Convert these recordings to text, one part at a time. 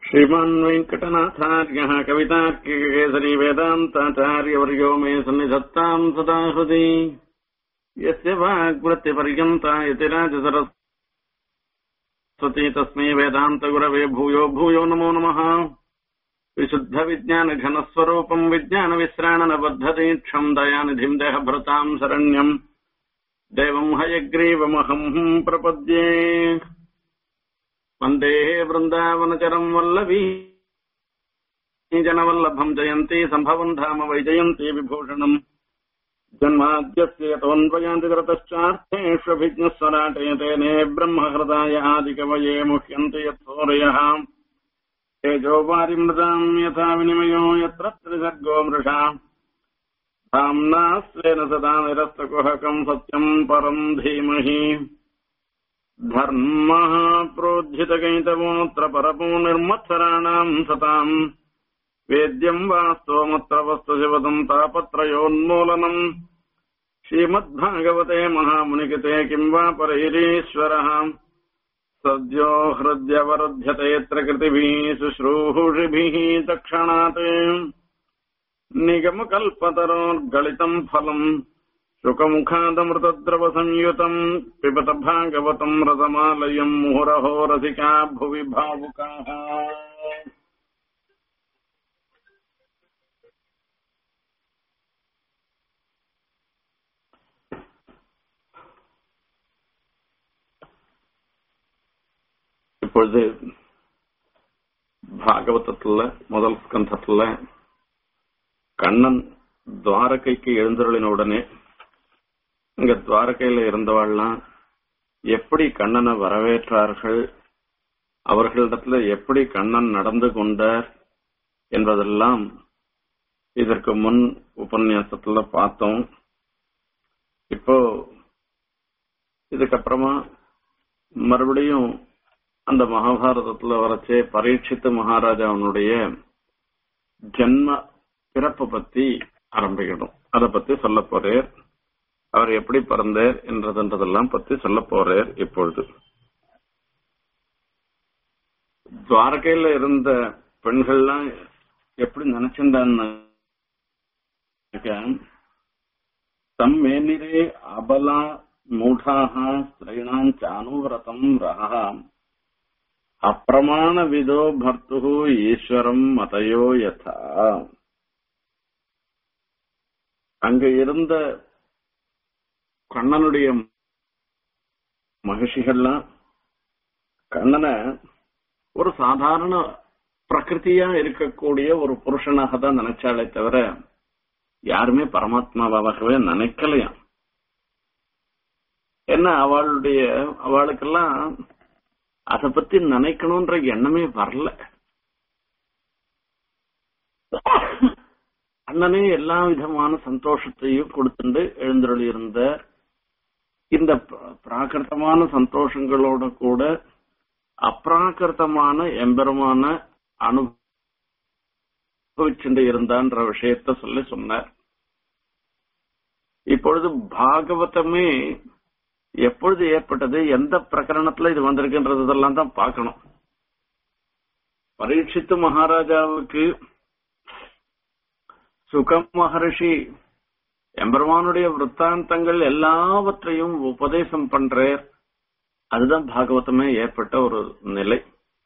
श्रीमान् वेङ्कटनाथार्यः कवितार्किकेसरी वेदान्ताचार्यवर्यो मे सन्निधत्ताम् सदा हृदि यस्य वाग्वृत्तिपर्यन्ता यतिराजसरस्वती तस्मै वेदान्तगुरवे भूयो भूयो नमो नमः विशुद्धविज्ञानघनस्वरूपम् विज्ञानविश्राणनबद्धदीक्षम् दयानिधिम् देहभृताम् शरण्यम् देवम् हयग्रीवमहम् प्रपद्ये वन्दे वृन्दावनचरम् वल्लवी जनवल्लभम् जयन्ती सम्भवम् धाम वैजयन्ती विभूषणम् जन्माद्यस्य यतोऽन्वयान्ति कृतश्चार्थेष्वभिज्ञस्वराटे तेने ब्रह्महृदाय आदिकवये मुह्यन्ति यत्सोरयः तेजो वारिमृताम् यथा विनिमयो यत्र त्रिसर्गो मृषा धाम्ना स्वेन सदा निरस्तकुहकम् सत्यम् परम् धीमहि धर्मः प्रोज्झितकैतवोऽत्र परपो निर्मत्सराणाम् सताम् वेद्यम् वास्तवमत्र वस्तुशिवतम् तापत्रयोन्मूलनम् श्रीमद्भागवते महामुनिकिते किम् वा परैरीश्वरः सद्यो हृद्यवरुध्यतेऽत्र कृतिभिः शुश्रूषिभिः तक्षणात् निगमकल्पतरोर्गलितम् फलम् शुकमुखादमृतद्रवसंयुतम् पिबत भागवतम् रसमालयम् मुहुरहो रसिका भुवि भावुकाः இப்பொழுது பாகவதத்துல முதல் ஸ்கந்தத்துல கண்ணன் துவாரகைக்கு எழுந்தருளின உடனே இங்க துவாரகையில இருந்தவாள்லாம் எப்படி கண்ணனை வரவேற்றார்கள் அவர்களிடத்துல எப்படி கண்ணன் நடந்து கொண்டார் என்பதெல்லாம் இதற்கு முன் உபன்யாசத்துல பார்த்தோம் இப்போ இதுக்கப்புறமா மறுபடியும் அந்த மகாபாரதத்துல வரச்சே பரீட்சித்து மகாராஜாவனுடைய ஜென்ம பிறப்பை பத்தி ஆரம்பிக்கணும் அதை பத்தி சொல்ல போறேன் அவர் எப்படி பிறந்தார் என்றதென்றதெல்லாம் பத்தி சொல்ல போறார் இப்பொழுது துவாரகையில இருந்த பெண்கள்லாம் எப்படி நினைச்சிருந்தான்னு தம் மேனிரே அபலா மூடாக ஸ்திரீணாம் சானுவிரதம் ரகா அப்பிரமாண விதோ பர்த்து ஈஸ்வரம் மதையோ யதா அங்க இருந்த கண்ணனுடைய மகிழ்ச்சிகள்லாம் கண்ணனை ஒரு சாதாரண பிரகிருதியா இருக்கக்கூடிய ஒரு புருஷனாக தான் நினைச்சாலே தவிர யாருமே பரமாத்மாவாகவே நினைக்கலையாம் என்ன அவளுடைய அவளுக்கெல்லாம் அதை பத்தி நினைக்கணும்ன்ற எண்ணமே வரல அண்ணனே எல்லா விதமான சந்தோஷத்தையும் கொடுத்துட்டு எழுந்தருளி இருந்த இந்த பிராகிருத்தமான சந்தோஷங்களோட கூட அப்ராகிருத்தமான எம்பெருமான அனுபவிச்சுட்டு இருந்தான்ற விஷயத்த சொல்லி சொன்னார் இப்பொழுது பாகவதமே எப்பொழுது ஏற்பட்டது எந்த பிரகரணத்துல இது வந்திருக்குன்றதெல்லாம் தான் பார்க்கணும் பரீட்சித்து மகாராஜாவுக்கு சுகம் மகர்ஷி எம்பெருமானுடைய விற்த்தாந்தங்கள் எல்லாவற்றையும் உபதேசம் பண்றார் அதுதான் பாகவதமே ஏற்பட்ட ஒரு நிலை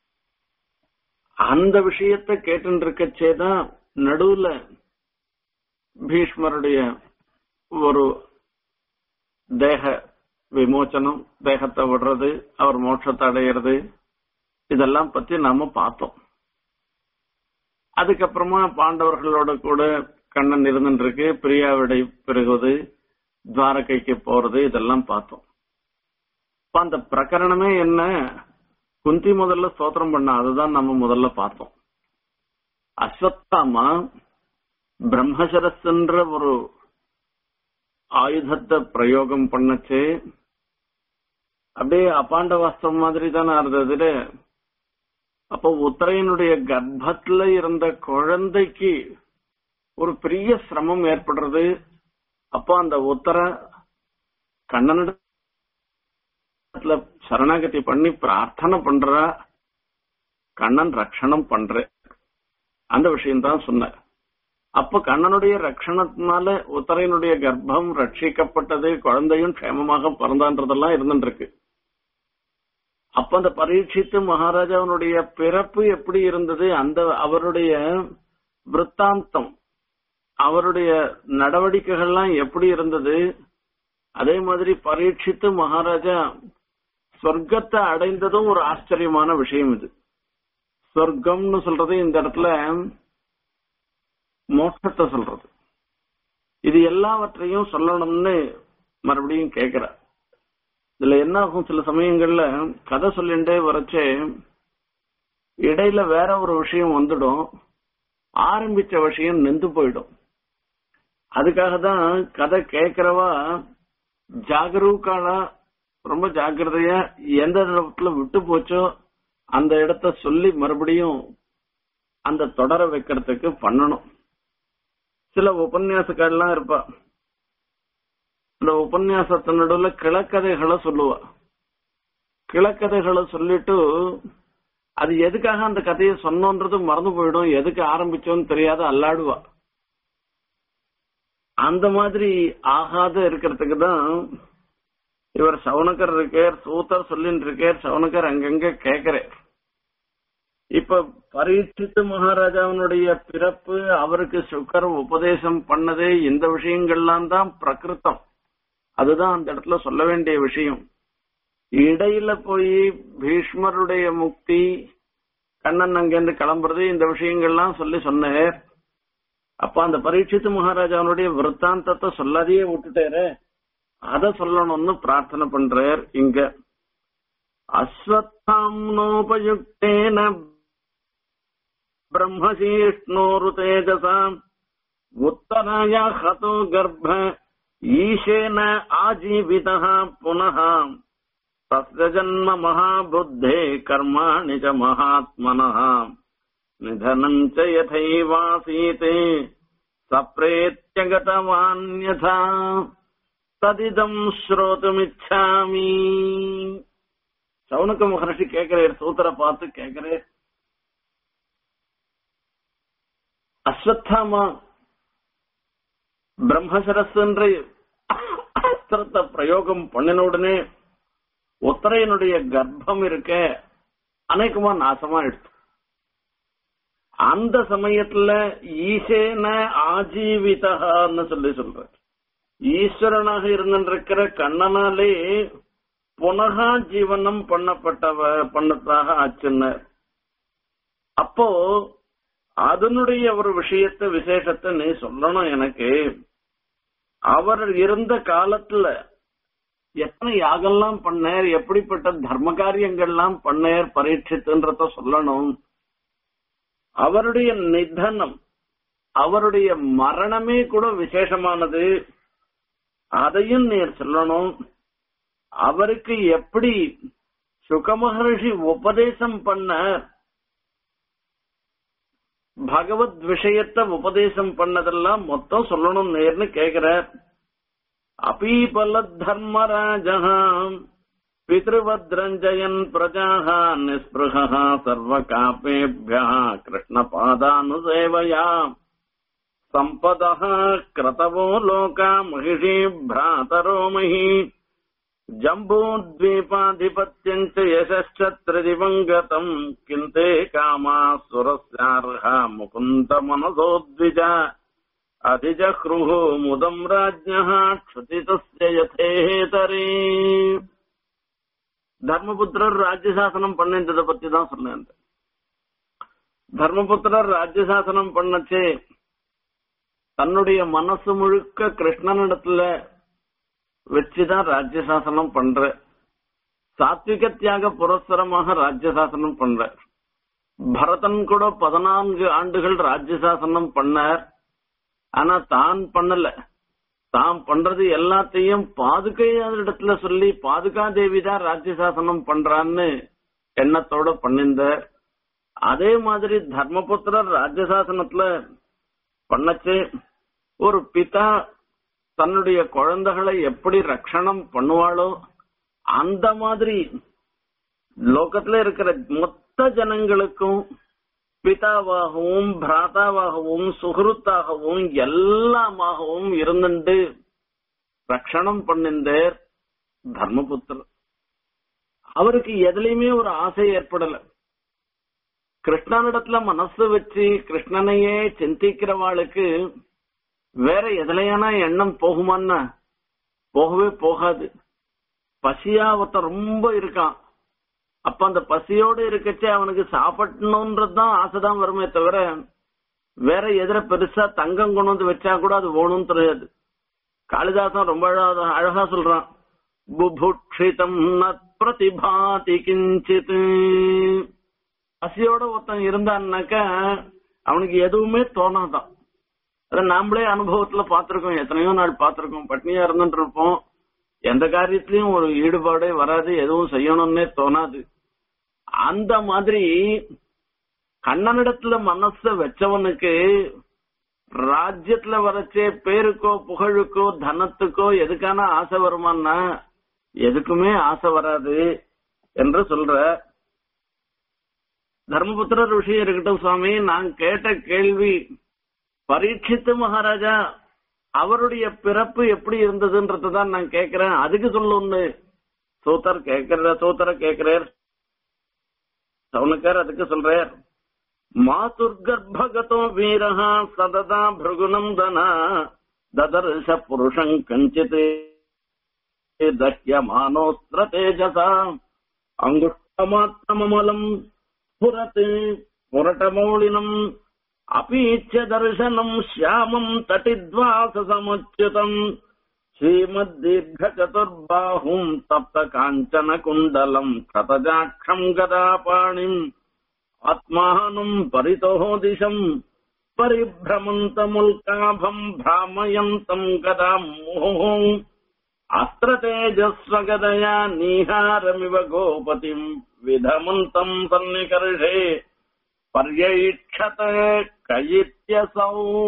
அந்த விஷயத்தை கேட்டு இருக்கச்சேதான் நடுவுல பீஷ்மருடைய ஒரு தேக விமோச்சனம் தேகத்தை விடுறது அவர் மோட்சத்தை அடையிறது இதெல்லாம் பத்தி நாம பார்த்தோம் அதுக்கப்புறமா பாண்டவர்களோட கூட கண்ணன் இருந்துருக்கு பிரியாவிடை பெருகுவது துவாரகைக்கு போறது இதெல்லாம் பார்த்தோம் அந்த பிரகரணமே என்ன குந்தி முதல்ல ஸ்தோத்திரம் பண்ண அதுதான் நம்ம முதல்ல பார்த்தோம் அஸ்வத்தாமா பிரம்மசரஸ்ன்ற ஒரு ஆயுதத்தை பிரயோகம் பண்ணச்சு அப்படியே அபாண்ட வாஸ்தவம் மாதிரி தானே இருந்தது அப்போ உத்தரையனுடைய கர்ப்பத்துல இருந்த குழந்தைக்கு ஒரு பெரிய சிரமம் ஏற்படுறது அப்போ அந்த உத்தர கண்ணனிடத்துல சரணாகதி பண்ணி பிரார்த்தனை பண்றா கண்ணன் ரட்சணம் பண்ற அந்த விஷயம் தான் சொன்ன அப்ப கண்ணனுடைய ரட்சணத்தினால உத்தரையனுடைய கர்ப்பம் ரட்சிக்கப்பட்டது குழந்தையும் க்ஷேமமாக பிறந்தான்றதெல்லாம் இருந்துருக்கு அப்ப அந்த பரீட்சித்து மகாராஜாவினுடைய பிறப்பு எப்படி இருந்தது அந்த அவருடைய விற்த்தாந்தம் அவருடைய நடவடிக்கைகள்லாம் எப்படி இருந்தது அதே மாதிரி பரீட்சித்து மகாராஜா சொர்க்கத்தை அடைந்ததும் ஒரு ஆச்சரியமான விஷயம் இது சொர்க்கம்னு சொல்றது இந்த இடத்துல மோட்சத்தை சொல்றது இது எல்லாவற்றையும் சொல்லணும்னு மறுபடியும் கேக்குறார் இதுல என்ன ஆகும் சில சமயங்கள்ல கதை சொல்லிண்டே வரச்சே இடையில வேற ஒரு விஷயம் வந்துடும் ஆரம்பிச்ச விஷயம் நின்று போயிடும் அதுக்காக தான் கதை கேட்கிறவா ஜாகரூக்காளா ரொம்ப ஜாக்கிரதையா எந்த இடத்துல விட்டு போச்சோ அந்த இடத்த சொல்லி மறுபடியும் அந்த தொடர வைக்கிறதுக்கு பண்ணணும் சில உபன்யாசக்காரெல்லாம் இருப்பா இந்த உபன்யாசத்தின் நடுவில் கிளக்கதைகளை சொல்லுவா கிளக்கதைகளை சொல்லிட்டு அது எதுக்காக அந்த கதையை சொன்னோன்றது மறந்து போயிடும் எதுக்கு ஆரம்பிச்சோன்னு தெரியாத அல்லாடுவா அந்த மாதிரி ஆகாத இருக்கிறதுக்கு தான் இவர் சவுனக்கர் இருக்கார் சூத்தர் சொல்லின்னு இருக்கார் சவுனக்கர் அங்கங்க கேக்குறார் இப்ப பரீட்சித்து மகாராஜாவினுடைய பிறப்பு அவருக்கு சுக்கர் உபதேசம் பண்ணது இந்த விஷயங்கள்லாம் தான் பிரகிருத்தம் அதுதான் அந்த இடத்துல சொல்ல வேண்டிய விஷயம் இடையில போய் பீஷ்மருடைய முக்தி கண்ணன் அங்கிருந்து கிளம்புறது இந்த விஷயங்கள்லாம் சொல்லி சொன்னார் அப்ப அந்த பரீட்சித்து மகாராஜாவுடைய விற்த்தாந்தத்தை சொல்லாதையே விட்டுட்டாரு அத சொல்லணும்னு பிரார்த்தனை பண்றார் இங்க அஸ்வத்தாம்னோபயுக்தேன பிரம்மசீஷ்ணோரு தேஜசாம் உத்தராய ஹதோ கர்ப்ப ஈஷேன ஆஜீவிதः புனः तस्य जन्म महाबुद्धे कर्माणि च महात्मनः निधनम् च यथैवासीते सप्रेत्यगतवान्यथा ததிதம் ஸ்ரோதுமிச்சாமி சவுனக்க மகர்ஷி கேட்கிறேன் சூத்திர பார்த்து கேட்கிறேன் அஸ்வத்தாமா பிரம்மசரஸ்ன்ற அஸ்திரத்தை பிரயோகம் பண்ணின உடனே உத்தரையனுடைய கர்ப்பம் இருக்க அநேகமா நாசமா எடுத்து அந்த சமயத்துல ஈசேன ஆஜீவிதன்னு சொல்லி சொல்ற ஈஸ்வரனாக இருந்திருக்கிற கண்ணனாலே புனகா ஜீவனம் பண்ணப்பட்டவ பண்ணதாக ஆச்சுன்னு அப்போ அதனுடைய ஒரு விஷயத்த விசேஷத்தை நீ சொல்லணும் எனக்கு அவர் இருந்த காலத்துல எத்தனை யாகெல்லாம் பண்ணார் எப்படிப்பட்ட தர்ம காரியங்கள்லாம் பண்ணார் பரீட்சித்துன்றத சொல்லணும் அவருடைய நிதனம் அவருடைய மரணமே கூட விசேஷமானது அதையும் நீர் சொல்லணும் அவருக்கு எப்படி சுகமகர்ஷி உபதேசம் பண்ண பகவத் விஷயத்த உபதேசம் பண்ணதெல்லாம் மொத்தம் சொல்லணும் நேர்னு கேக்குறார் अपीपल धर्मराजः पितृवद्रञ्जयन् प्रजाः निःस्पृहः सर्वकापेभ्यः कृष्णपादानुसेवया सम्पदः क्रतवो लोका महिषी भ्रातरो मही जम्बूद्वीपाधिपत्यम् च यशश्च त्रिदिवङ्गतम् किन्ते कामा सुरस्यार्हा मुकुन्दमनसोद्विजा அதிஜஹ்ருஹு முதம் ராஜ்ஞः க்ஷுதிதஸ்ய யதேதரே தர்மபுத்திரர் ராஜ்யசாசனம் பண்ணின்றத பத்தி தான் சொன்னேன் தர்மபுத்திரர் ராஜ்யசாசனம் பண்ணச்சே தன்னுடைய மனசு முழுக்க கிருஷ்ணனிடத்துல வச்சுதான் ராஜ்யசாசனம் பண்ற சாத்விக தியாக புரஸ்தரமாக ராஜ்யசாசனம் பண்ற பரதன் கூட பதினான்கு ஆண்டுகள் ராஜ்யசாசனம் பண்ணார் ஆனா தான் பண்ணல தான் பண்றது எல்லாத்தையும் பாதுகை இடத்துல சொல்லி பாதுகா தேவி தான் ராஜ்யசாசனம் பண்றான்னு எண்ணத்தோட பண்ணிந்த அதே மாதிரி தர்மபுத்திரர் ராஜ்யசாசனத்துல பண்ணச்சு ஒரு பிதா தன்னுடைய குழந்தைகளை எப்படி ரட்சணம் பண்ணுவாளோ அந்த மாதிரி லோகத்துல இருக்கிற மொத்த மொத்த ஜனங்களுக்கும் பிதாவாகவும் பிராதாவாகவும் சுகிருத்தாகவும் எல்லாமாகவும் இருந்துட்டு ரட்சணம் பண்ணிந்தேர் தர்மபுத்திரர் அவருக்கு எதுலயுமே ஒரு ஆசை ஏற்படல கிருஷ்ணனிடத்துல மனசு வச்சு கிருஷ்ணனையே சிந்திக்கிறவாளுக்கு வேற எதுலையானா எண்ணம் போகுமான்னா போகவே போகாது பசியா ஒருத்தன் ரொம்ப இருக்கான் அப்ப அந்த பசியோடு இருக்கச்சே அவனுக்கு சாப்பிடணும்ன்றதுதான் ஆசைதான் வருமே தவிர வேற எதிர பெருசா தங்கம் கொண்டு வந்து வச்சா கூட அது வேணும்னு தெரியாது காளிதாசன் ரொம்ப அழகா அழகா சொல்றான் புபுட்சிதம் நத் பிரதிபாதி கிஞ்சித் பசியோட ஒருத்தன் இருந்தான்னாக்க அவனுக்கு எதுவுமே தோணாதான் அத நாமளே அனுபவத்துல பாத்திருக்கோம் எத்தனையோ நாள் பாத்திருக்கோம் பட்னியா இருந்துட்டு இருப்போம் எந்த காரியத்திலயும் ஒரு ஈடுபாடே வராது எதுவும் செய்யணும்னே தோணாது அந்த மாதிரி கண்ணனிடத்துல மனச வச்சவனுக்கு ராஜ்யத்துல வரச்சே பேருக்கோ புகழுக்கோ தனத்துக்கோ எதுக்கான ஆசை வருமானா எதுக்குமே ஆசை வராது என்று சொல்ற தர்மபுத்திரர் விஷயம் இருக்கட்டும் சுவாமி நான் கேட்ட கேள்வி பரீட்சித்து மகாராஜா அவருடைய பிறப்பு எப்படி இருந்ததுன்றதுதான் நான் கேக்குறேன் அதுக்கு சொல்லுன்னு சூத்தர் கேக்குற சூத்தர கேக்குறார் சவுனக்கார் அதுக்கு சொல்றார் மாதுர்கர்ப்பகதோ வீரஹ சததா பிருகுநந்தன ததர்ஷ புருஷம் கஞ்சித் दह्यमानोऽस्त्र तेजसा अङ्गुष्ठमात्रममलम् स्फुरत् स्फुरटमौलिनम् अपीच्य दर्शनम् श्यामम् तटिद्वाससमुच्युतम् श्रीमद्दीर्घचतुर्बाहुम् तप्तकाञ्चनकुण्डलम् क्षतजाक्षम् गदापाणिम् आत्मानम् परितोः दिशम् परिभ्रमन्तमुल्काभम् भ्रामयन्तम् गदाम् मुहुः अस्त्रतेजस्वगदया नीहारमिव गोपतिम् विधमन्तम् सन्निकर्षे பர்யீட்சத கயித்தியசௌ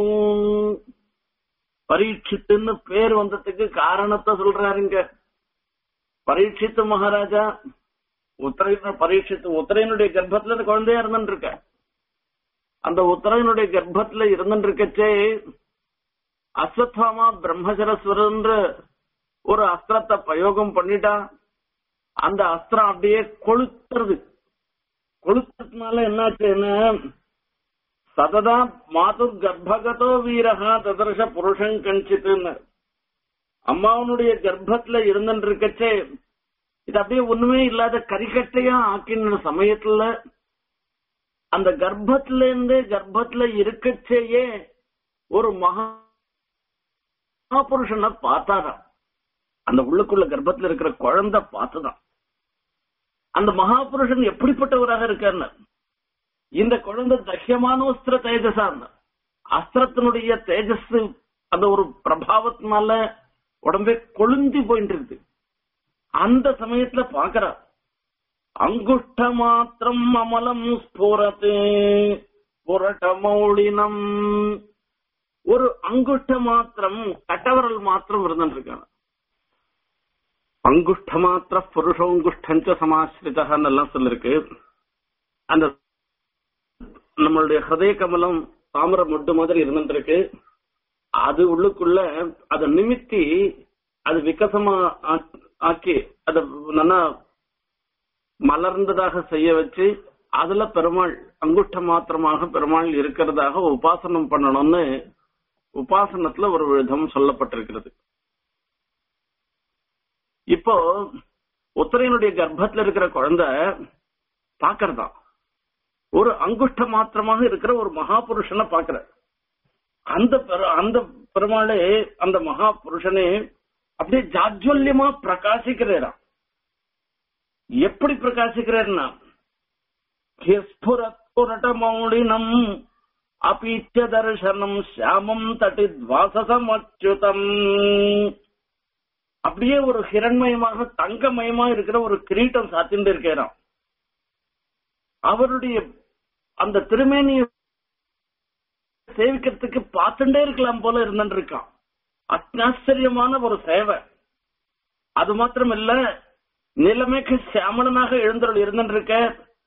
பரீட்சித்துன்னு பேர் வந்ததுக்கு காரணத்தை சொல்றாருங்க பரீட்சித்து மகாராஜா உத்தரையன் பரீட்சித்து உத்தரையனுடைய கர்ப்பத்துல இந்த குழந்தையா இருந்துட்டு இருக்க அந்த உத்தரையனுடைய கர்ப்பத்துல இருந்துட்டு இருக்கச்சே அஸ்வத்வாமா பிரம்மசரஸ்வரன்ற ஒரு அஸ்திரத்தை பிரயோகம் பண்ணிட்டா அந்த அஸ்திரம் அப்படியே கொளுத்துறது கொளுத்ததுனால என்னாச்சுன்னா சததா மாதுர் கர்ப்பகதோ வீரகா ததர்ஷ புருஷன் கஞ்சித்துன்னு அம்மாவனுடைய கர்ப்பத்துல இருந்துட்டு இருக்கச்சே இது அப்படியே ஒண்ணுமே இல்லாத கரிக்கட்டையா ஆக்கின சமயத்துல அந்த கர்ப்பத்துல இருந்து கர்ப்பத்துல இருக்கச்சேயே ஒரு மகா மகாபுருஷனை பார்த்தாராம் அந்த உள்ளுக்குள்ள கர்ப்பத்துல இருக்கிற குழந்தை பார்த்துதான் அந்த மகாபுருஷன் எப்படிப்பட்டவராக இருக்காருன்னு இந்த குழந்தை தஹ்யமான அஸ்திர தேஜஸா அஸ்திரத்தினுடைய தேஜஸ் அந்த ஒரு பிரபாவத்தினால உடம்பே கொழுந்தி போயிட்டு இருக்கு அந்த சமயத்துல பாக்குறா அங்குஷ்ட மாத்திரம் அமலம் ஸ்புரத்து புரட்டமௌளினம் ஒரு அங்குஷ்ட மாத்திரம் கட்டவரல் மாத்திரம் இருந்துட்டு இருக்காங்க அங்குஷ்ட மாத்திர புருஷோங்குஷ்டஞ்ச சமாசிரிதன்னு எல்லாம் சொல்லிருக்கு அந்த நம்மளுடைய ஹதய கமலம் தாமர மொட்டு மாதிரி இருந்துட்டு இருக்கு அது உள்ளுக்குள்ள அதை நிமித்தி அது விகசமா ஆக்கி அதை நல்லா மலர்ந்ததாக செய்ய வச்சு அதுல பெருமாள் அங்குஷ்ட மாத்திரமாக பெருமாள் இருக்கிறதாக உபாசனம் பண்ணணும்னு உபாசனத்துல ஒரு விதம் சொல்லப்பட்டிருக்கிறது இப்போ உத்தரையனுடைய கர்ப்பத்துல இருக்கிற குழந்தை பாக்குறதா ஒரு அங்குஷ்ட மாத்திரமாக இருக்கிற ஒரு மகாபுருஷனை பாக்குற அந்த அந்த பெருமாளே அந்த மகாபுருஷனே அப்படியே ஜாஜ்வல்யமா பிரகாசிக்கிறாராம் எப்படி பிரகாசிக்கிறார்னா ஸ்புரட்புரட்டமௌளினம் அபீச்ச தர்சனம் சியாமம் தட்டித்வாசசம் அச்சுதம் அப்படியே ஒரு ஹிரண்மயமாக தங்கமயமா இருக்கிற ஒரு கிரீட்டம் சாத்திட்டு இருக்கிறான் அவருடைய அந்த திருமேனியை சேவிக்கிறதுக்கு பார்த்துட்டே இருக்கலாம் போல இருந்துட்டு இருக்கான் அத்தாச்சரியமான ஒரு சேவை அது மாத்திரம் இல்ல நிலைமைக்கு சியாமலனாக எழுந்தருள் இருந்துட்டு இருக்க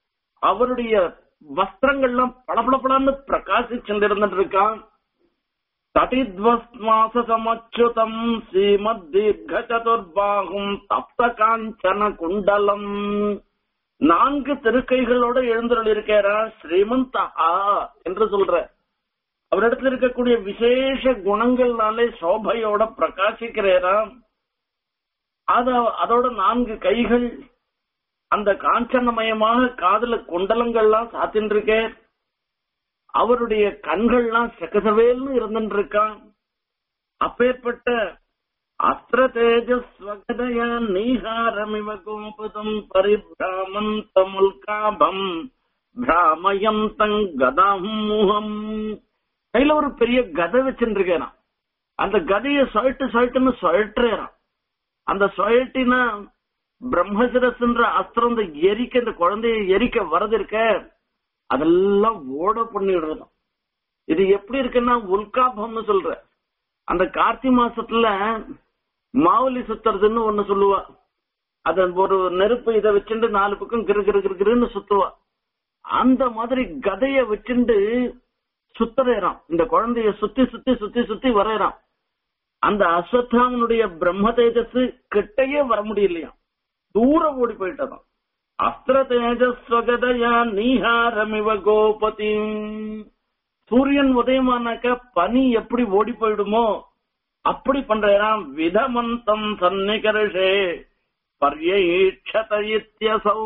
அவருடைய வஸ்திரங்கள்லாம் பளபளபளன்னு பிரகாசிச்சுருந்துட்டு இருக்கான் தடித்வஸ்மாச சமச்சுதம் ஸ்ரீமத் தீர்க்க சதுர்பாகும் தப்த காஞ்சன குண்டலம் நான்கு திருக்கைகளோட எழுந்தருள் இருக்கிறா ஸ்ரீமந்தஹா என்று சொல்ற அவரிடத்துல இருக்கக்கூடிய விசேஷ குணங்கள்னாலே சோபையோட பிரகாசிக்கிறாராம் அத அதோட நான்கு கைகள் அந்த காஞ்சனமயமான காதுல குண்டலங்கள்லாம் சாத்தின்னு இருக்கே அவருடைய கண்கள்லாம் செக்கசவேல்னு இருந்துட்டு இருக்கான் அப்பேற்பட்ட அஸ்திர தேஜஸ்வகதயா நீஹாரமிவ கோபதம் பரிபிராமந்தமுல்காபம் பிராமயந்தங் கதாமுகம் கையில ஒரு பெரிய கதை வச்சுருக்கேன் அந்த கதைய சொயட்டு சொயட்டுன்னு சுழற்றுறான் அந்த சுழட்டினா பிரம்மசிரஸ்ன்ற அஸ்திரம் இந்த எரிக்க இந்த குழந்தைய எரிக்க வரது இருக்க அதெல்லாம் ஓட பண்ணிடுறதாம் இது எப்படி இருக்குன்னா உல்காபம்னு சொல்ற அந்த கார்த்தி மாசத்துல மாவுலி சுத்துறதுன்னு ஒண்ணு சொல்லுவா அத ஒரு நெருப்பு இதை வச்சுட்டு நாலு பக்கம் கிரு கிரு கிரு கிருன்னு சுத்துவா அந்த மாதிரி கதைய வச்சுண்டு சுத்துறான் இந்த குழந்தைய சுத்தி சுத்தி சுத்தி சுத்தி வரையறான் அந்த அஸ்வத்தாமனுடைய பிரம்ம தேஜஸ் கிட்டையே வர முடியலையா தூரம் ஓடி போயிட்டதாம் அஸ்திர தேஜஸ்வகதயா நீஹாரமிவ கோபதி சூரியன் உதயமானாக்க பனி எப்படி ஓடி போயிடுமோ அப்படி பண்றான் விதமந்தம் சன்னிகர்ஷே பர்யீட்சத இத்தியசௌ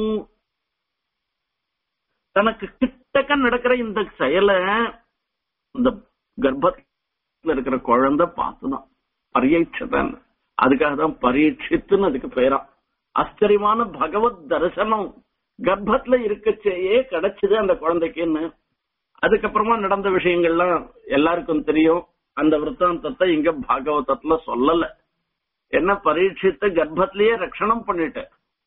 தனக்கு கிட்டக்க நடக்கிற இந்த செயலை இந்த கர்ப்பத்துல இருக்கிற குழந்தை பார்த்துதான் பரீட்சதன் அதுக்காக தான் பரீட்சித்துன்னு அதுக்கு பெயராம் ஆச்சரியமான பகவத் தரிசனம் கர்ப்பத்துல இருக்கச்சேயே கிடைச்சது அந்த குழந்தைக்குன்னு அதுக்கப்புறமா நடந்த விஷயங்கள்லாம் எல்லாருக்கும் தெரியும் அந்த விற்த்தாந்தத்தை இங்க பாகவதத்துல சொல்லல என்ன பரீட்சித்து கர்ப்பத்திலேயே ரட்சணம் பண்ணிட்ட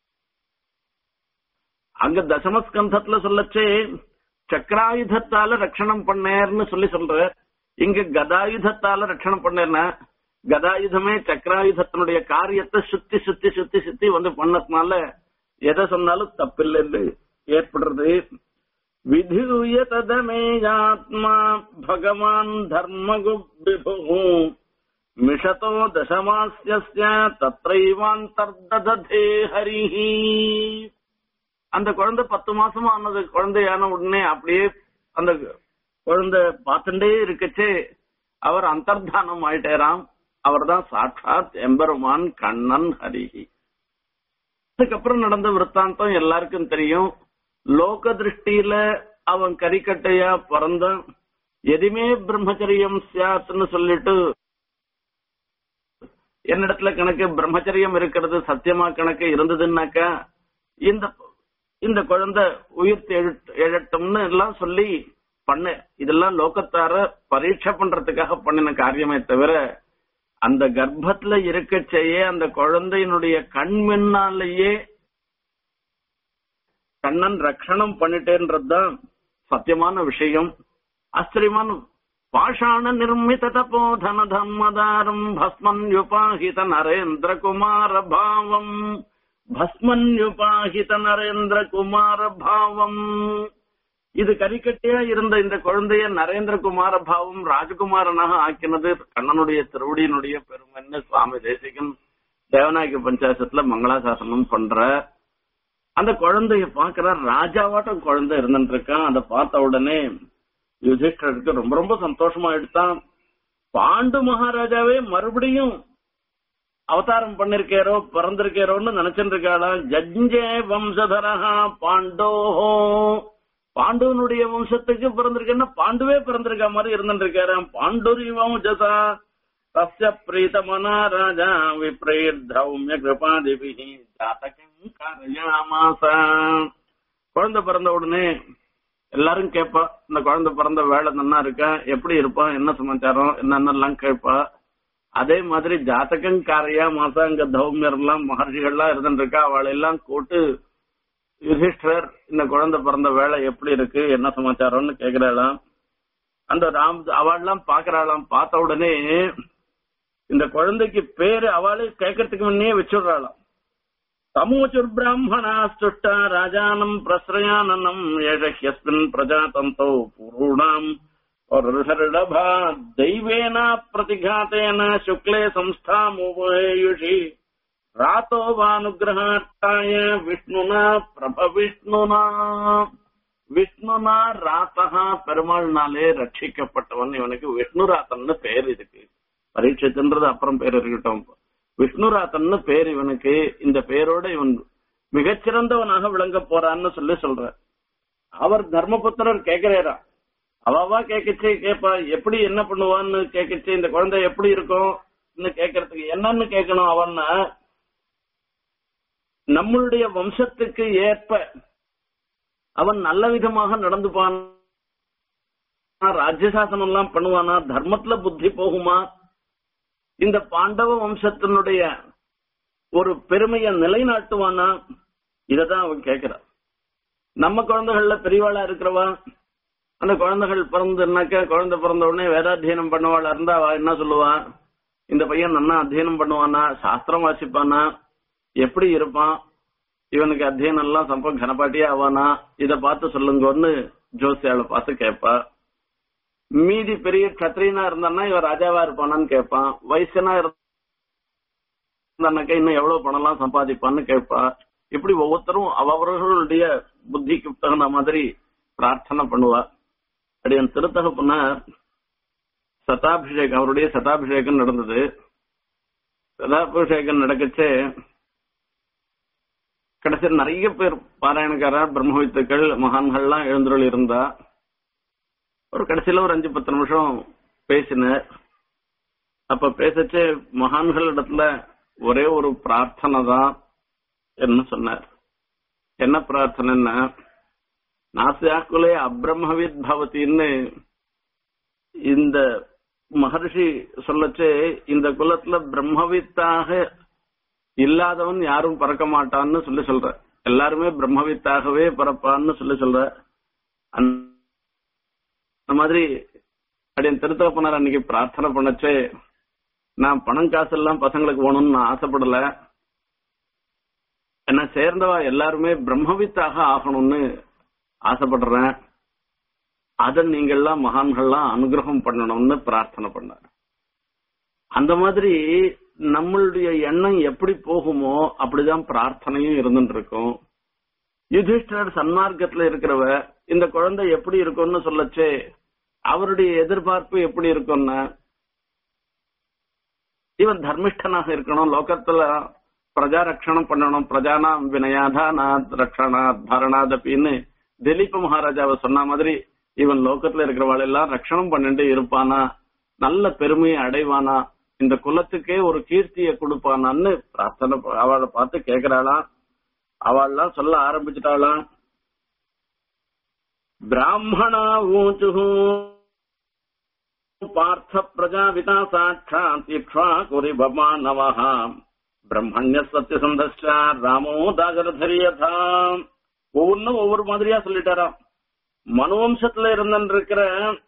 அங்க தசமஸ்கந்தத்துல சொல்லச்சே சக்கராயுதத்தால ரட்சணம் பண்ணேர்னு சொல்லி சொல்ற இங்க கதாயுதத்தால ரட்சணம் பண்ணேன்னா கதாயுதமே சக்கராயுதத்தினுடைய காரியத்தை சுத்தி சுத்தி சுத்தி சுத்தி வந்து பண்ணதுனால எதை சொன்னாலும் தப்பில்லைன்னு ஏற்படுறது விதியூய ததமேயாத்மா பகவான் தர்மகு விபு மிஷதோ தசமாசிய தத்ரைவாந்தர்ததே ஹரிஹி அந்த குழந்தை பத்து மாசமா ஆனது குழந்தையான உடனே அப்படியே அந்த குழந்தை பார்த்துட்டே இருக்கச்சே அவர் அந்தர்தானம் ஆயிட்டேராம் அவர் தான் சாட்சாத் எம்பெருமான் கண்ணன் ஹரிஹி அதுக்கப்புறம் நடந்த விற்த்தாந்தம் எல்லாருக்கும் தெரியும் லோக திருஷ்டியில அவன் கரிக்கட்டையா பிறந்தான் எதுவுமே பிரம்மச்சரியம் சியாத்துன்னு சொல்லிட்டு என்னிடத்துல கணக்கு பிரம்மச்சரியம் இருக்கிறது சத்தியமா கணக்கு இருந்ததுன்னாக்கா இந்த இந்த குழந்தை உயிர் எழட்டும்னு எல்லாம் சொல்லி பண்ண இதெல்லாம் லோகத்தார பரீட்சை பண்றதுக்காக பண்ணின காரியமே தவிர அந்த கர்ப்பத்துல இருக்கச்சேயே அந்த குழந்தையினுடைய கண் முன்னாலேயே கண்ணன் ரட்சணம் பண்ணிட்டேன்றதுதான் சத்தியமான விஷயம் ஆச்சரியமான பாஷாண நிர்மித தபோதன தர்மதாரம் பஸ்மன்யுபாஹித நரேந்திர குமார பாவம் பஸ்மன்யுபாஹித நரேந்திர குமார பாவம் இது கரிக்கட்டையா இருந்த இந்த குழந்தைய நரேந்திரகுமார பாவம் ராஜகுமாரனாக ஆக்கினது கண்ணனுடைய திருவடியினுடைய பெருமைன்னு சுவாமி தேசிகன் தேவநாயக பஞ்சாயத்துல மங்களாசாசனம் பண்ற அந்த குழந்தைய பாக்குற ராஜாவாட்டம் குழந்தை இருந்துட்டு இருக்கான் அதை பார்த்த உடனே யுதிஷ்டருக்கு ரொம்ப ரொம்ப சந்தோஷமா எடுத்தான் பாண்டு மகாராஜாவே மறுபடியும் அவதாரம் பண்ணிருக்காரோ பிறந்திருக்காரோன்னு நினைச்சிட்டு இருக்காளா ஜஜ்ஜே வம்சதரஹா பாண்டோஹோ பாண்டுவனுடைய வம்சத்துக்கு பிறந்திருக்கேன்னா பாண்டுவே பிறந்திருக்க மாதிரி இருந்துட்டு இருக்காரு பாண்டுரி வம்சதா தஸ்ய பிரீதமனா ராஜா விப்ரீர் திரௌமிய கிருபாதிபி ஜாதகம் காரயாமாச குழந்தை பிறந்த உடனே எல்லாரும் கேட்பா இந்த குழந்தை பிறந்த வேலை நன்னா இருக்கா எப்படி இருப்பான் என்ன சமாச்சாரம் என்னென்னலாம் கேட்பா அதே மாதிரி ஜாதகம் காரையா மாசா இங்க தௌமியர் எல்லாம் மகர்ஷிகள்லாம் இருந்துட்டு இருக்கா அவளை எல்லாம் கூட்டு யுதிஷ்டர் இந்த குழந்தை பிறந்த வேலை எப்படி இருக்கு என்ன சமாச்சாரம்னு கேக்குறாளாம் அந்த ராம் அவள்லாம் பாக்குறாளாம் பார்த்த உடனே இந்த குழந்தைக்கு பேரு அவளே கேட்கறதுக்கு முன்னே வச்சுடுறாளாம் तमोचुर्ब्राह्मणास्तुष्टा राजानम् प्रश्रयाननम् यशह्यस्मिन् प्रजातन्तौ पुरूणाम् और्षर्डभा दैवेन प्रतिघातेन शुक्ले संस्थामुपयुषि रातो वानुग्रहार्थाय विष्णुना प्रभविष्णुना விஷ்ணுனா ராத்தகா பெருமாள்னாலே ரட்சிக்கப்பட்டவன் இவனுக்கு விஷ்ணுராத்தன்னு பேர் இதுக்கு பரீட்சத்துன்றது அப்புறம் பேர் இருக்கட்டும் விஷ்ணுராத்தன்னு பேர் இவனுக்கு இந்த பேரோட இவன் மிகச்சிறந்தவனாக விளங்க போறான்னு சொல்லி சொல்ற அவர் தர்மபுத்திரர் கேக்குறாரா அவாவா கேக்கச்சு கேப்பா எப்படி என்ன பண்ணுவான்னு கேக்கச்சு இந்த குழந்தை எப்படி இருக்கும் கேக்குறதுக்கு என்னன்னு கேட்கணும் அவன்னா நம்மளுடைய வம்சத்துக்கு ஏற்ப அவன் நல்ல விதமாக நடந்துப்பான் ராஜ்யசாசனம் எல்லாம் பண்ணுவானா தர்மத்துல புத்தி போகுமா இந்த பாண்டவ வம்சத்தினுடைய ஒரு பெருமையை நிலைநாட்டுவானா இததான் அவன் கேட்கிறான் நம்ம குழந்தைகள்ல பெரியவாளா இருக்கிறவா அந்த குழந்தைகள் பிறந்துனாக்க குழந்தை பிறந்த உடனே வேதாத்தியனம் பண்ணவாளா இருந்தா அவ என்ன சொல்லுவா இந்த பையன் நல்லா அத்தியனம் பண்ணுவானா சாஸ்திரம் வாசிப்பானா எப்படி இருப்பான் இவனுக்கு அத்தியனம் எல்லாம் சம்ப கனப்பாட்டியே ஆவானா இத பார்த்து சொல்லுங்கன்னு ஜோசியால பார்த்து கேட்பா மீதி பெரிய கத்திரியனா இருந்தான்னா இவன் ராஜாவா இருப்பானான்னு கேட்பான் வயசனா இருந்தானாக்கா இன்னும் எவ்வளவு பணம் எல்லாம் சம்பாதிப்பான்னு கேட்பா இப்படி ஒவ்வொருத்தரும் அவரவர்களுடைய புத்திக்கு தகுந்த மாதிரி பிரார்த்தனை பண்ணுவா அப்படி என் திருத்தகப்புனா சதாபிஷேகம் அவருடைய சதாபிஷேகம் நடந்தது சதாபிஷேகம் நடக்கச்சே கடைசியில் நிறைய பேர் பாராயணக்காரர் பிரம்மவித்துக்கள் மகான்கள்லாம் எழுந்துருள் இருந்தா ஒரு கடைசியில ஒரு அஞ்சு பத்து நிமிஷம் பேசினார் அப்ப பேசச்சே மகான்கள் இடத்துல ஒரே ஒரு பிரார்த்தனை தான் என்ன சொன்னார் என்ன பிரார்த்தனைன்னா நாசியாக்குலே அப்ரம்மவித் பவத்தின்னு இந்த மகர்ஷி சொல்லச்சே இந்த குலத்துல பிரம்மவித்தாக இல்லாதவன் யாரும் பறக்க மாட்டான்னு சொல்லி சொல்ற எல்லாருமே பிரம்மவித்தாகவே பறப்பான்னு சொல்லி சொல்ற அந்த மாதிரி அப்படின்னு திருத்தகப்பனார் அன்னைக்கு பிரார்த்தனை பண்ணச்சே நான் பணம் காசு எல்லாம் பசங்களுக்கு போகணும்னு நான் ஆசைப்படல என்ன சேர்ந்தவா எல்லாருமே பிரம்மவித்தாக ஆகணும்னு ஆசைப்படுறேன் அதை நீங்கள்லாம் மகான்கள்லாம் அனுகிரகம் பண்ணணும்னு பிரார்த்தனை பண்ணார் அந்த மாதிரி நம்மளுடைய எண்ணம் எப்படி போகுமோ அப்படிதான் பிரார்த்தனையும் இருந்துட்டு இருக்கும் யுதிஷ்டர் சன்மார்க்கத்துல இருக்கிறவ இந்த குழந்தை எப்படி இருக்கும்னு சொல்லச்சே அவருடைய எதிர்பார்ப்பு எப்படி இருக்கும்னா இவன் தர்மிஷ்டனாக இருக்கணும் லோகத்துல பிரஜா ரட்சணம் பண்ணணும் பிரஜானா வினயாதானாத் ரக்ஷணாத் பரணாதப்பின்னு திலீப் மகாராஜாவை சொன்ன மாதிரி இவன் லோகத்துல இருக்கிறவாள் எல்லாம் ரட்சணம் பண்ணிட்டு இருப்பானா நல்ல பெருமையை அடைவானா இந்த குலத்துக்கே ஒரு கீர்த்தியை கொடுப்பானான்னு பிரார்த்தனை அவளை பார்த்து கேக்குறாளாம் அவள்லாம் சொல்ல ஆரம்பிச்சுட்டாளாம் பிராமணா ஊச்சு பார்த்த பிரஜாபிதா சாட்சாத் இக்ஷ்வாகுரி பமானவஹ பிரம்மண்ய சத்தியசந்தா ராமோ தாகரதரியதா ஒவ்வொன்னும் ஒவ்வொரு மாதிரியா சொல்லிட்டாராம் மனுவம்சத்துல இருந்துட்டு இருக்கிற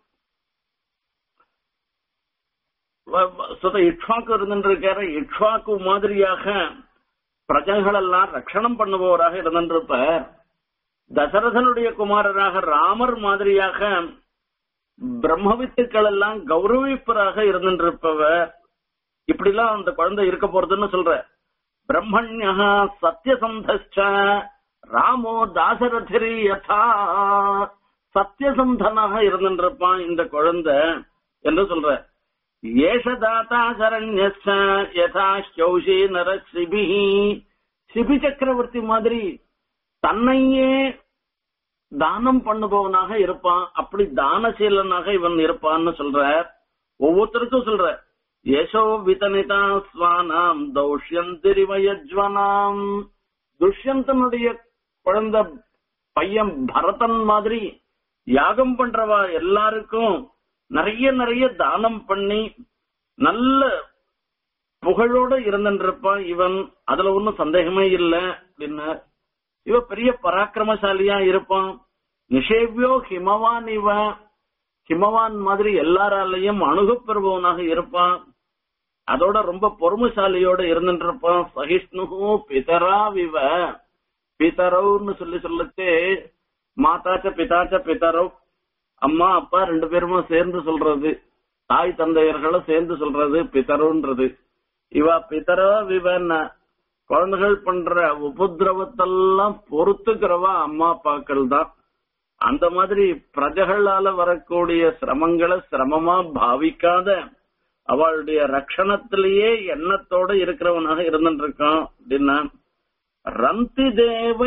சுத இக்ஷ்வாக்கு இருந்துட்டு இருக்கிற இக்ஷ்வாக்கு மாதிரியாக பிரஜைகள் எல்லாம் ரட்சணம் பண்ணுபவராக இருந்திருப்ப தசரதனுடைய குமாரராக ராமர் மாதிரியாக பிரம்மவித்துக்கள் எல்லாம் கௌரவிப்பராக இருந்திருப்பவர் இப்படிலாம் அந்த குழந்தை இருக்க போறதுன்னு சொல்ற பிரம்மண்யா சத்தியசந்தச்ச ராமோ தாசரதிரி யதா சத்தியசந்தனாக இருந்திருப்பான் இந்த குழந்தை என்று சொல்ற ஏஷதாத்தா சரண்ய யதா சௌஷி நர சிபி சிபி சக்கரவர்த்தி மாதிரி தன்னையே தானம் பண்ணுபவனாக இருப்பான் அப்படி தானசீலனாக இவன் இருப்பான்னு சொல்ற ஒவ்வொருத்தருக்கும் சொல்ற யசோ விதனிதா ஸ்வானாம் தௌஷ்யந்திரிமயஜ்வனாம் துஷ்யந்தனுடைய குழந்தை பையன் பரதன் மாதிரி யாகம் பண்றவா எல்லாருக்கும் நிறைய நிறைய தானம் பண்ணி நல்ல புகழோட இருந்திருப்பான் இவன் அதுல ஒன்னும் சந்தேகமே இல்ல அப்படின்னு இவ பெரிய பராக்கிரமசாலியா இருப்பான் நிஷேவியோ ஹிமவான் இவன் ஹிமவான் மாதிரி எல்லாராலையும் அணுகப்பெறுபவனாக இருப்பான் அதோட ரொம்ப பொறுமைசாலியோட இருந்துருப்பான் சகிஷ்ணு பிதரா விவ பிதரவுன்னு சொல்லி சொல்லச்சு மாதாச்ச பிதாச்ச பிதரவ் அம்மா அப்பா ரெண்டு பேருமா சேர்ந்து சொல்றது தாய் தந்தையர்களும் சேர்ந்து சொல்றது பிதருன்றது இவ பிதரோ விவன்னா குழந்தைகள் பண்ற உபதிரவத்தெல்லாம் பொறுத்துக்கிறவா அம்மா அப்பாக்கள் தான் அந்த மாதிரி பிரஜகளால வரக்கூடிய சிரமங்களை சிரமமா பாவிக்காத அவளுடைய ரட்சணத்திலேயே எண்ணத்தோட இருக்கிறவனாக இருந்துட்டு இருக்கான் அப்படின்னா ரந்தி தேவ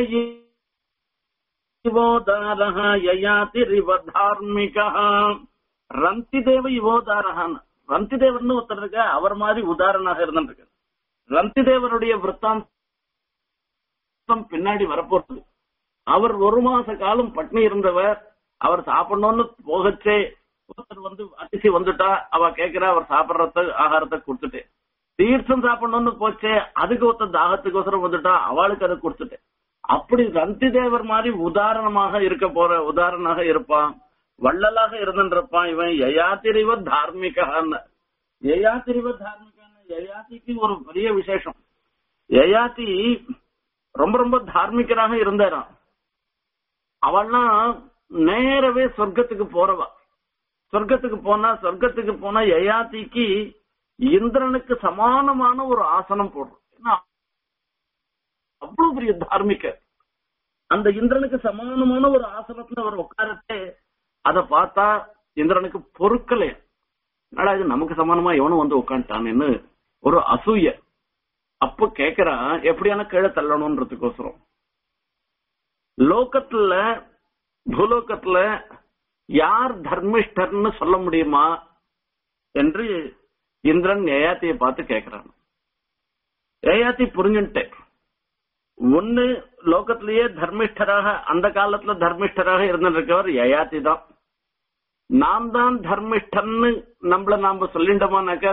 இவோதாரஹ யயாதிரிவ தார்மிகா ரந்தி தேவ இவோதாரஹான் ரந்தி தேவர்னு ஒருத்தர் இருக்க அவர் மாதிரி உதாரணமாக இருந்துட்டு ரந்தி தேவருடைய விற்த்தாந்தம் பின்னாடி வரப்போறது அவர் ஒரு மாச காலம் பட்னி இருந்தவர் அவர் சாப்பிடணும்னு போகச்சே ஒருத்தர் வந்து அதிசி வந்துட்டா அவ கேக்குறா அவர் சாப்பிடறத ஆகாரத்தை கொடுத்துட்டு தீர்த்தம் சாப்பிடணும்னு போச்சே அதுக்கு ஒருத்தர் தாகத்துக்கோசரம் வந்துட்டா அவளுக்கு அதை கொடுத்துட்டு அப்படி ரந்தி தேவர் மாதிரி உதாரணமாக இருக்க போற உதாரணமாக இருப்பான் வள்ளலாக இருந்துருப்பான் இவன் யயாத்திரிவ தார்மிகான்னு யயாத்திரிவ தார்மிகான்னு யயாத்திக்கு ஒரு பெரிய விசேஷம் யயாத்தி ரொம்ப ரொம்ப தார்மிகராக இருந்தாராம் அவள்லாம் நேரவே சொர்க்கத்துக்கு போறவா சொர்க்கத்துக்கு போனா சொர்க்கத்துக்கு போனா யயாத்திக்கு இந்திரனுக்கு சமானமான ஒரு ஆசனம் போடுறோம் ஏன்னா அவ்வளவு பெரிய தார்மிக அந்த இந்திரனுக்கு சமானமான ஒரு ஆசனத்துல அவர் உட்காரத்தே அத பார்த்தா இந்திரனுக்கு பொறுக்கலைய என்னடா இது நமக்கு சமானமா எவனும் வந்து உட்காந்துட்டான்னு ஒரு அசூய அப்ப கேக்குறான் எப்படியான கீழே தள்ளணும்ன்றதுக்கோசரம் லோகத்துல பூலோகத்துல யார் தர்மிஷ்டர்னு சொல்ல முடியுமா என்று இந்திரன் யயாத்தியை பார்த்து கேக்குறான் யயாத்தி புரிஞ்சுட்டேன் ஒண்ணு லோகத்திலேயே தர்மிஷ்டராக அந்த காலத்துல தர்மிஷ்டராக இருந்திருக்கவர் யயாத்தி தான் நாம் தான் தர்மிஷ்டன்னு நம்மள நாம சொல்லிட்டோமானாக்கா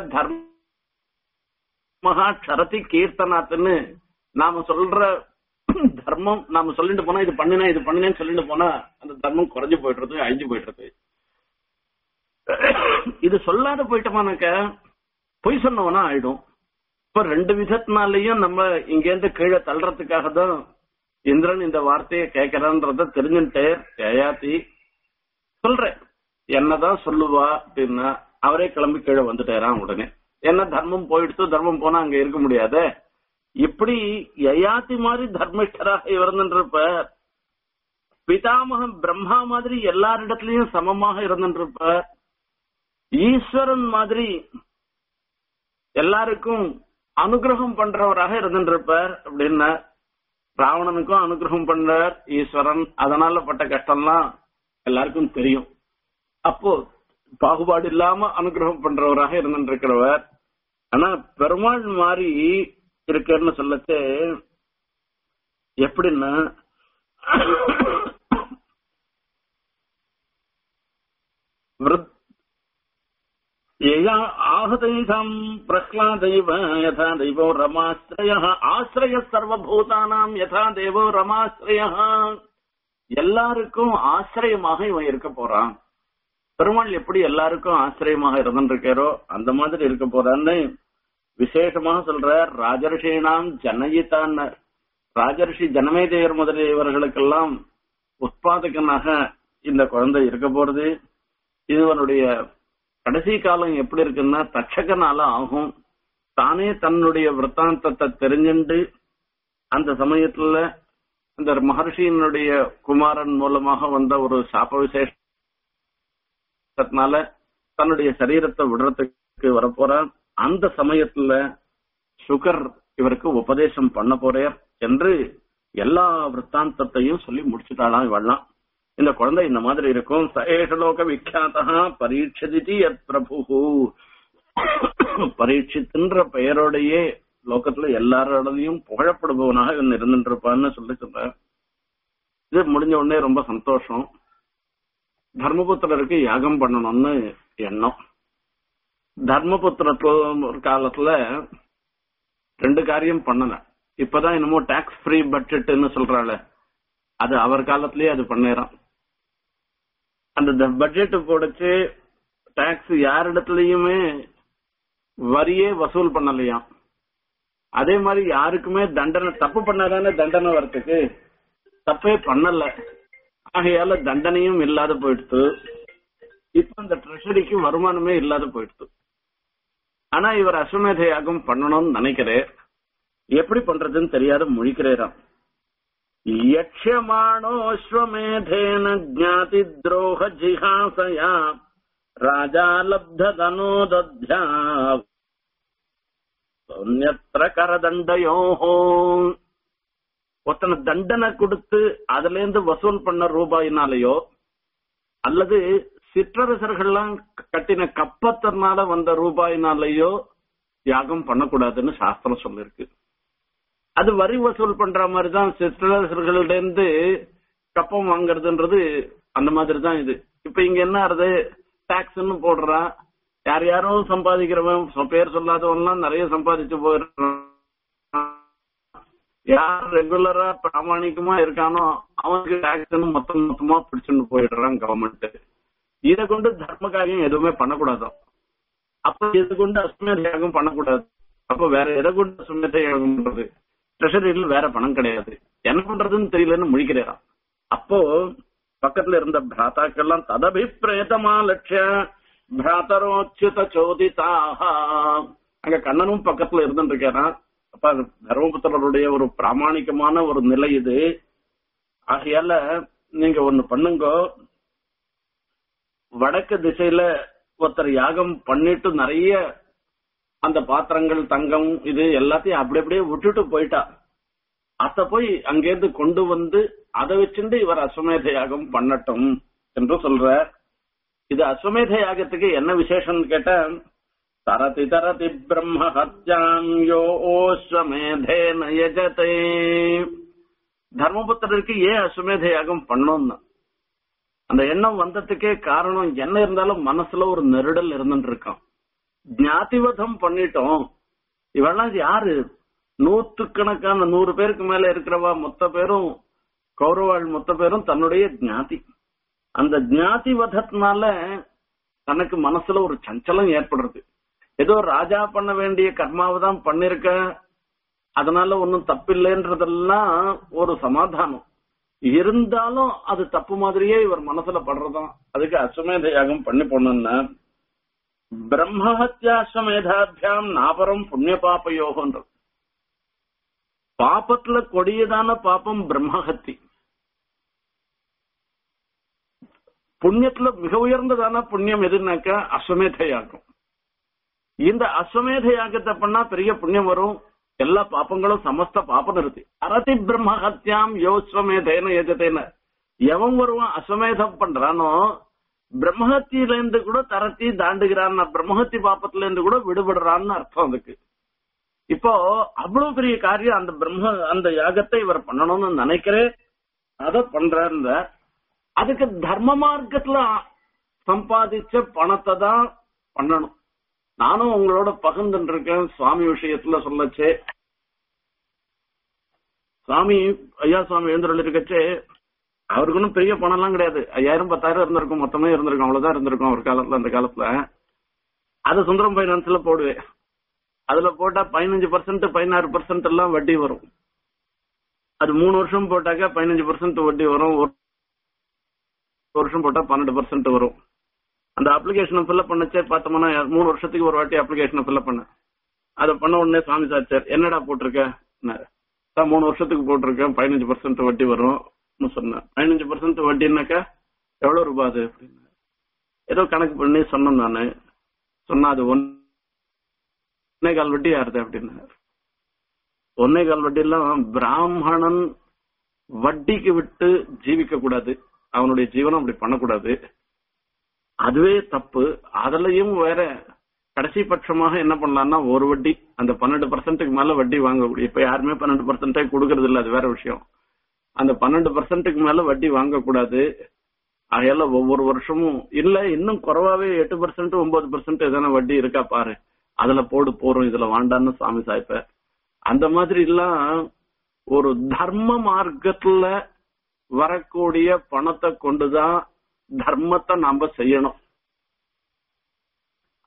தர்மஹா க்ஷரதி கீர்த்தனாத்துன்னு நாம சொல்ற தர்மம் நாம சொல்லிட்டு போனா இது பண்ணினா இது பண்ணினேன்னு சொல்லிட்டு போனா அந்த தர்மம் குறைஞ்சு போயிடுறது அழிஞ்சு போயிடுறது இது சொல்லாத போயிட்டோமானாக்க பொய் சொன்னவனா ஆயிடும் இப்ப ரெண்டு விதத்தினாலையும் நம்ம இங்க இருந்து கீழே தள்ளுறதுக்காக தான் இந்திரன் இந்த வார்த்தையை கேட்கறான்றத தெரிஞ்சுட்டே ஜெயாத்தி சொல்றேன் என்னதான் சொல்லுவா அப்படின்னா அவரே கிளம்பி கீழே வந்துட்டாராம் உடனே என்ன தர்மம் போயிடுத்து தர்மம் போனா அங்க இருக்க முடியாதே இப்படி யயாத்தி மாதிரி தர்மிஷ்டராக இருந்துருப்ப பிதாமகம் பிரம்மா மாதிரி எல்லாரிடத்திலையும் சமமாக இருந்துருப்ப ஈஸ்வரன் மாதிரி எல்லாருக்கும் அனுகிரகம் பண்றவராக இருந்துருப்பார் அப்படின்னா ராவணனுக்கும் அனுகிரகம் பண்றார் ஈஸ்வரன் அதனால பட்ட கஷ்டம்லாம் எல்லாருக்கும் தெரியும் அப்போ பாகுபாடு இல்லாம அனுகிரகம் பண்றவராக இருந்துருக்கிறவர் ஆனா பெருமாள் மாதிரி இருக்குன்னு சொல்லச்சு எப்படின்னா ஆஹதைசாம் பிரஹ்லாதைவ யதா தெய்வோ ரமாஸ்ரய ஆசிரய சர்வபூதானாம் யதா தேவோ ரமாஸ்ரய எல்லாருக்கும் ஆசிரியமாக இவன் இருக்க போறான் பெருமாள் எப்படி எல்லாருக்கும் ஆசிரியமாக இருந்துருக்காரோ அந்த மாதிரி இருக்க போறான்னு விசேஷமாக சொல்ற ராஜர்ஷினாம் ஜனயிதான் ராஜர்ஷி ஜனமேதேயர் முதலியவர்களுக்கெல்லாம் உற்பாதகனாக இந்த குழந்தை இருக்க போறது இதுவனுடைய கடைசி காலம் எப்படி இருக்குன்னா தட்சகனால ஆகும் தானே தன்னுடைய விற்த்தாந்தத்தை தெரிஞ்சுண்டு அந்த சமயத்துல அந்த மகர்ஷியினுடைய குமாரன் மூலமாக வந்த ஒரு சாப விசேஷத்தினால தன்னுடைய சரீரத்தை விடுறதுக்கு வரப்போறான் அந்த சமயத்துல சுகர் இவருக்கு உபதேசம் பண்ண போறார் என்று எல்லா விற்த்தாந்தத்தையும் சொல்லி முடிச்சுட்டாளாம் இவெல்லாம் இந்த குழந்தை இந்த மாதிரி இருக்கும் சஏஷலோக விக்யாத்தா பரீட்சதிதி எத் பிரபு பரீட்சித்துன்ற பெயரோடையே லோகத்துல எல்லாரோடையும் புகழப்படுபவனாக இவன் இருந்துட்டு இருப்பான்னு சொல்லி சொல்ற இது முடிஞ்ச உடனே ரொம்ப சந்தோஷம் தர்மபுத்திரருக்கு யாகம் பண்ணணும்னு எண்ணம் தர்மபுத்திரத்துல ஒரு காலத்துல ரெண்டு காரியம் பண்ணல இப்பதான் என்னமோ டாக்ஸ் ஃப்ரீ பட்ஜெட்னு சொல்றாள் அது அவர் காலத்திலேயே அது பண்ணிறான் அந்த பட்ஜெட் போடச்சு டாக்ஸ் யாரிடத்துலயுமே வரியே வசூல் பண்ணலையாம் அதே மாதிரி யாருக்குமே தண்டனை தப்பு பண்ணாதானே தண்டனை வரத்துக்கு தப்பே பண்ணல ஆகையால தண்டனையும் இல்லாத போயிடுத்து இப்ப அந்த ட்ரெஷரிக்கு வருமானமே இல்லாத போயிடுத்து ஆனா இவர் அஸ்வமேத யாகம் பண்ணணும்னு நினைக்கிறேன் எப்படி பண்றதுன்னு தெரியாத முழிக்கிறேராம் யக்ஷமாணோஸ்வமேதேன ஜாதி துரோக ஜிஹாசயா ராஜா லப்த தனோதத்யா சௌன்யத்திர கரதண்டையோஹோ ஒருத்தனை தண்டனை கொடுத்து அதுல இருந்து வசூல் பண்ண ரூபாயினாலேயோ அல்லது சிற்றரசர்கள்லாம் கட்டின கப்பத்தினால வந்த ரூபாயினாலேயோ யாகம் பண்ணக்கூடாதுன்னு சாஸ்திரம் சொல்லிருக்கு அது வரி வசூல் பண்ற மாதிரி தான் சிற்றரசர்கள்ட்ட இருந்து கப்பம் வாங்குறதுன்றது அந்த மாதிரி தான் இது இப்ப இங்க என்ன ஆறுது டாக்ஸ்ன்னு போடுறான் யார் யாரும் சம்பாதிக்கிறவன் சொ- பேர் சொல்லாதவன்லாம் நிறைய சம்பாதிச்சு போயிடுறான் யார் ரெகுலரா பிராமணிகமா இருக்கானோ அவனுக்கு டாக்ஸ் மொத்தம் மொத்தமா பிடிச்சுன்னு போயிடுறான் கவர்மெண்ட் இத கொண்டு தர்ம காரியம் எதுவுமே பண்ணக்கூடாதாம் அப்ப இது கொண்டு அஸ்மேத யாகம் பண்ணக்கூடாது அப்ப வேற எதை கொண்டு அஸ்மேத யாகம் பண்றது ட்ரெஷரியில் வேற பணம் கிடையாது என்ன பண்றதுன்னு தெரியலன்னு முழிக்கிறாராம் அப்போ பக்கத்துல இருந்த பிராத்தாக்கெல்லாம் ததபிப்பிரேதமா லட்சிய பிராத்தரோச்சித சோதிதாக அங்க கண்ணனும் பக்கத்துல இருந்துட்டு இருக்காராம் அப்ப அது தர்மபுத்திரருடைய ஒரு பிராமணிகமான ஒரு நிலை இது ஆகையால நீங்க ஒண்ணு பண்ணுங்க வடக்கு திசையில ஒருத்தர் யாகம் பண்ணிட்டு நிறைய அந்த பாத்திரங்கள் தங்கம் இது எல்லாத்தையும் அப்படி அப்படியே விட்டுட்டு போயிட்டா அத போய் அங்கேருந்து கொண்டு வந்து அதை வச்சுட்டு இவர் அஸ்வமேத யாகம் பண்ணட்டும் என்று சொல்ற இது அஸ்வமேத யாகத்துக்கு என்ன விசேஷம்னு கேட்டா தரதி தரதி பிரம்ம ஹத்யாம் யோஸ்வமேதேன யஜதே தர்மபுத்திரருக்கு ஏன் அஸ்வமேத யாகம் பண்ணோம்னா அந்த எண்ணம் வந்ததுக்கே காரணம் என்ன இருந்தாலும் மனசுல ஒரு நெருடல் இருந்துட்டு இருக்கான் ஞாதிவதம் பண்ணிட்டோம் இவெல்லாம் யாரு நூத்துக்கணக்கான நூறு பேருக்கு மேல இருக்கிறவா மொத்த பேரும் கௌரவாள் மொத்த பேரும் தன்னுடைய ஞாதி அந்த ஞாதி வதத்தினால தனக்கு மனசுல ஒரு சஞ்சலம் ஏற்படுறது ஏதோ ராஜா பண்ண வேண்டிய கர்மாவை தான் பண்ணிருக்க அதனால ஒன்னும் தப்பில்லைன்றதெல்லாம் ஒரு சமாதானம் இருந்தாலும் அது தப்பு மாதிரியே இவர் மனசுல படுறதாம் அதுக்கு அஸ்வமேத யாகம் பண்ணி போனோம்னா பிரம்மஹத்யாஸ்வமேதாபியாம் நாபரம் புண்ணிய பாபயோகன்றது பாப்பத்துல கொடியதான பாப்பம் பிரம்மஹத்தி புண்ணியத்துல மிக உயர்ந்ததான புண்ணியம் எதுனாக்கா அஸ்வமேத யாகம் இந்த அஸ்வமேத யாகத்தை பண்ணா பெரிய புண்ணியம் வரும் எல்லா பாப்பங்களும் சமஸ்த பாப்பம் இருக்கு அரதி பிரம்ம ஹத்யாம் யோஸ்வமேதேன எஜதேன எவன் வருவான் அஸ்வமேதம் பண்றானோ பிரம்மஹத்தியில இருந்து கூட தரத்தி தாண்டுகிறான் பிரம்மஹத்தி பாப்பத்துல இருந்து கூட விடுபடுறான்னு அர்த்தம் அதுக்கு இப்போ அவ்வளவு பெரிய காரியம் அந்த பிரம்ம அந்த யாகத்தை இவர் பண்ணணும்னு நினைக்கிறேன் அத பண்றாருந்த அதுக்கு தர்ம மார்க்கத்துல சம்பாதிச்ச பணத்தை தான் பண்ணணும் நானும் உங்களோட பகிர்ந்துட்டு இருக்கேன் சுவாமி விஷயத்துல சொல்லச்சே சுவாமி ஐயா சுவாமி எழுந்துள்ள இருக்கச்சே அவருக்கு ஒன்றும் பெரிய பணம் எல்லாம் கிடையாது ஐயாயிரம் பத்தாயிரம் இருந்திருக்கும் மொத்தமே இருந்திருக்கும் அவ்வளவுதான் இருந்திருக்கும் ஒரு காலத்துல அந்த காலத்துல அது சுந்தரம் பைனான்ஸ்ல போடுவேன் அதுல போட்டா பதினஞ்சு பர்சன்ட் பதினாறு பர்சன்ட் எல்லாம் வட்டி வரும் அது மூணு வருஷம் போட்டாக்கா பதினஞ்சு பர்சன்ட் வட்டி வரும் ஒரு வருஷம் போட்டா பன்னெண்டு பர்சன்ட் வரும் அந்த அப்ளிகேஷனை ஃபில்அப் பண்ணச்சே பார்த்தோம்னா மூணு வருஷத்துக்கு ஒரு வாட்டி அப்ளிகேஷனை ஃபில்அப் பண்ண அதை பண்ண உடனே சாமி சாச்சார் என்னடா போட்டிருக்க நான் மூணு வருஷத்துக்கு போட்டிருக்கேன் பதினஞ்சு பர்சன்ட் வட்டி வரும் சொன்னேன் பதினஞ்சு பர்சன்ட் வட்டினாக்கா எவ்வளவு ரூபாய் அது அப்படின்னு ஏதோ கணக்கு பண்ணி சொன்னேன் நானு சொன்னா அது ஒன்னே கால் வட்டி யாருது அப்படின்னு ஒன்னே கால் வட்டி எல்லாம் பிராமணன் வட்டிக்கு விட்டு ஜீவிக்க கூடாது அவனுடைய ஜீவனம் அப்படி பண்ணக்கூடாது அதுவே தப்பு அதுலயும் வேற கடைசி பட்சமாக என்ன பண்ணலாம்னா ஒரு வட்டி அந்த பன்னெண்டு பர்சன்ட்டுக்கு மேல வட்டி வாங்கக்கூடிய இப்ப யாருமே பன்னெண்டு பர்சன்டே கொடுக்கறது இல்ல அது வேற விஷயம் அந்த பன்னெண்டு பர்சன்ட்டுக்கு மேல வட்டி வாங்கக்கூடாது அதையெல்லாம் ஒவ்வொரு வருஷமும் இல்ல இன்னும் குறைவாவே எட்டு பர்சன்ட் ஒன்பது பர்சன்ட் எதனா வட்டி இருக்கா பாரு அதுல போடு போறோம் இதுல வாண்டான்னு சாமி சாய்ப்ப அந்த மாதிரி எல்லாம் ஒரு தர்ம மார்க்கத்துல வரக்கூடிய பணத்தை கொண்டுதான் தர்மத்தை நாம செய்யணும்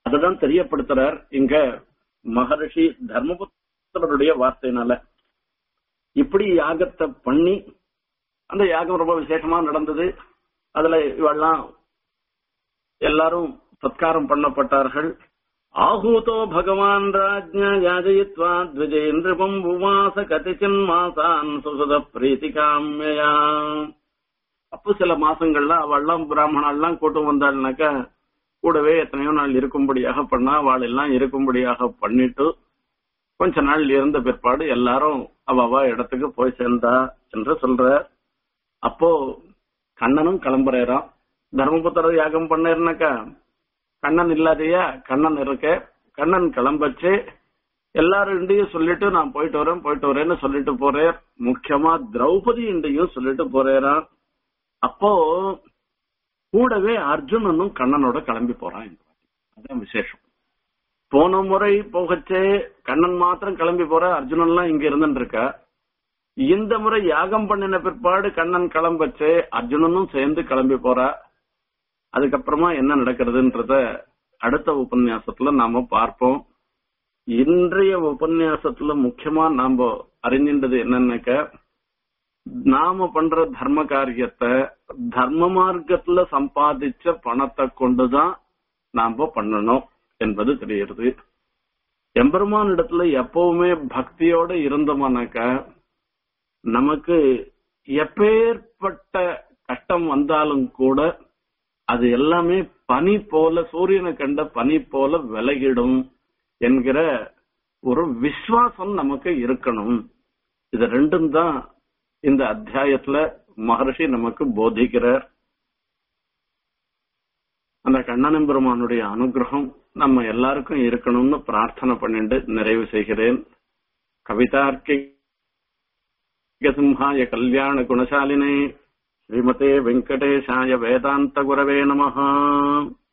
அததான் தெரியப்படுத்துறார் இங்க மகரிஷி தர்மபுத்திரருடைய வார்த்தையினால இப்படி யாகத்தை பண்ணி அந்த யாகம் ரொம்ப விசேஷமா நடந்தது அதுல இவெல்லாம் எல்லாரும் சத்காரம் பண்ணப்பட்டார்கள் ஆஹூதோ பகவான் ராஜ்ஞா யாஜயித்வா த்விஜேந்திரபம் உவாச கதிச்சின் மாசான் சுசுத பிரீத்தி காமியா அப்போ சில மாசங்கள்ல அவெல்லாம் பிராமணாலாம் கூட்டு வந்தாள்னாக்கா கூடவே எத்தனையோ நாள் இருக்கும்படியாக பண்ணா அவள் எல்லாம் இருக்கும்படியாக பண்ணிட்டு கொஞ்ச நாள் இருந்த பிற்பாடு எல்லாரும் அவ அவ இடத்துக்கு போய் சேர்ந்தா என்று சொல்ற அப்போ கண்ணனும் கிளம்புறாராம் தர்மபுத்திரர் யாகம் பண்ணாருனாக்கா கண்ணன் இல்லாதையா கண்ணன் இருக்க கண்ணன் கிளம்பச்சு எல்லாரும் சொல்லிட்டு நான் போயிட்டு வரேன் போயிட்டு வரேன்னு சொல்லிட்டு போறேன் முக்கியமா திரௌபதி இண்டையும் சொல்லிட்டு போறேறான் அப்போ கூடவே அர்ஜுனனும் கண்ணனோட கிளம்பி போறான் இந்த வாட்டி. அதான் விசேஷம் போன முறை போகச்சே கண்ணன் மாத்திரம் கிளம்பி போற அர்ஜுனன் எல்லாம் இங்க இருந்துட்டு இருக்கா இந்த முறை யாகம் பண்ணின பிற்பாடு கண்ணன் கிளம்பச்சு அர்ஜுனனும் சேர்ந்து கிளம்பி போறா அதுக்கப்புறமா என்ன நடக்கிறதுன்றத அடுத்த உபன்யாசத்துல நாம பார்ப்போம் இன்றைய உபன்யாசத்துல முக்கியமா நாம அறிஞ்சின்றது என்னன்னாக்க நாம பண்ற தர்ம காரியத்தை தர்ம மார்க்கத்துல சம்பாதிச்ச பணத்தை கொண்டுதான் நாம பண்ணணும் என்பது தெரியுது எம்பெருமான் இடத்துல எப்பவுமே பக்தியோட இருந்தோமானாக்க நமக்கு எப்பேற்பட்ட கஷ்டம் வந்தாலும் கூட அது எல்லாமே பனி போல சூரியனை கண்ட பனி போல விலகிடும் என்கிற ஒரு விசுவாசம் நமக்கு இருக்கணும் இது ரெண்டும் தான் இந்த அத்தியாயத்துல மகர்ஷி நமக்கு போதிக்கிறார் அந்த கண்ணனம் பெருமானுடைய அனுகிரகம் நம்ம எல்லாருக்கும் இருக்கணும்னு பிரார்த்தனை பண்ணிட்டு நிறைவு செய்கிறேன் கவிதார்க்கி சிம்ஹாய கல்யாண குணசாலினே ஸ்ரீமதே வெங்கடேஷாய வேதாந்த குரவே நமஹ